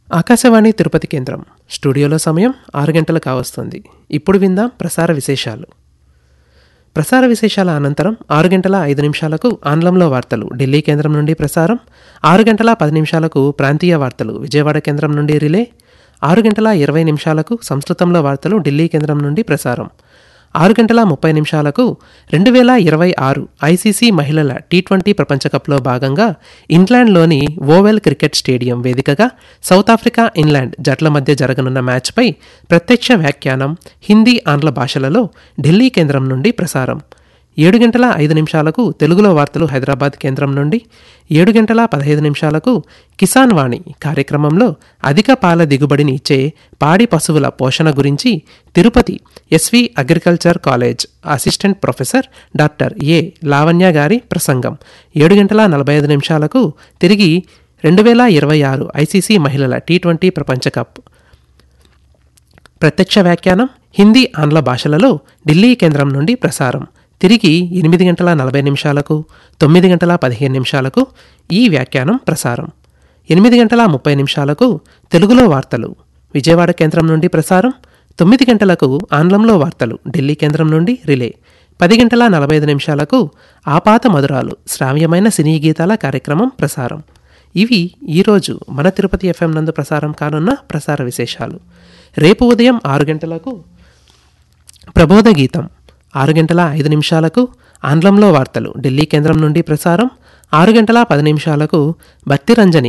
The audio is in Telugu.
ఆకాశవాణి తిరుపతి కేంద్రం స్టూడియోలో సమయం ఆరు గంటలు కావస్తుంది ఇప్పుడు విందాం ప్రసార విశేషాలు ప్రసార విశేషాల అనంతరం ఆరు గంటల ఐదు నిమిషాలకు ఆంగ్లంలో వార్తలు ఢిల్లీ కేంద్రం నుండి ప్రసారం ఆరు గంటల పది నిమిషాలకు ప్రాంతీయ వార్తలు విజయవాడ కేంద్రం నుండి రిలే ఆరు గంటల ఇరవై నిమిషాలకు సంస్కృతంలో వార్తలు ఢిల్లీ కేంద్రం నుండి ప్రసారం ఆరు గంటల ముప్పై నిమిషాలకు రెండు వేల ఇరవై ఆరు ఐసీసీ మహిళల టీ ట్వంటీ ప్రపంచకప్లో భాగంగా ఇంగ్లాండ్లోని ఓవెల్ క్రికెట్ స్టేడియం వేదికగా సౌత్ ఆఫ్రికా ఇంగ్లాండ్ జట్ల మధ్య జరగనున్న మ్యాచ్పై ప్రత్యక్ష వ్యాఖ్యానం హిందీ ఆంగ్ల భాషలలో ఢిల్లీ కేంద్రం నుండి ప్రసారం ఏడు గంటల ఐదు నిమిషాలకు తెలుగులో వార్తలు హైదరాబాద్ కేంద్రం నుండి ఏడు గంటల పదహైదు నిమిషాలకు కిసాన్ వాణి కార్యక్రమంలో అధిక పాల దిగుబడిని ఇచ్చే పాడి పశువుల పోషణ గురించి Tirupati SV agriculture college assistant professor doctor A Lavanya గారి ప్రసంగం ఏడు గంటల నలభై ఐదు నిమిషాలకు తిరిగి రెండు వేల ఇరవై ఆరు ఐసీసీ మహిళల టీ ట్వంటీ ప్రపంచ కప్ ప్రత్యక్ష వ్యాఖ్యానం హిందీ ఆంగ్ల భాషలలో ఢిల్లీ కేంద్రం నుండి ప్రసారం తిరిగి ఎనిమిది గంటల నలభై నిమిషాలకు తొమ్మిది గంటల పదిహేను నిమిషాలకు ఈ వ్యాఖ్యానం ప్రసారం ఎనిమిది గంటల ముప్పై నిమిషాలకు తెలుగులో వార్తలు విజయవాడ కేంద్రం నుండి ప్రసారం తొమ్మిది గంటలకు ఆంగ్లంలో వార్తలు ఢిల్లీ కేంద్రం నుండి రిలే పది గంటల నలభై ఐదు నిమిషాలకు ఆపాత మధురాలు శ్రావ్యమైన సినీ గీతాల కార్యక్రమం ప్రసారం ఇవి ఈరోజు మన తిరుపతి ఎఫ్ఎం నందు ప్రసారం కానున్న ప్రసార విశేషాలు రేపు ఉదయం ఆరు గంటలకు ప్రబోధ గీతం ఆరు గంటల ఐదు నిమిషాలకు ఆంగ్లంలో వార్తలు ఢిల్లీ కేంద్రం నుండి ప్రసారం ఆరు గంటల పది నిమిషాలకు భక్తిరంజని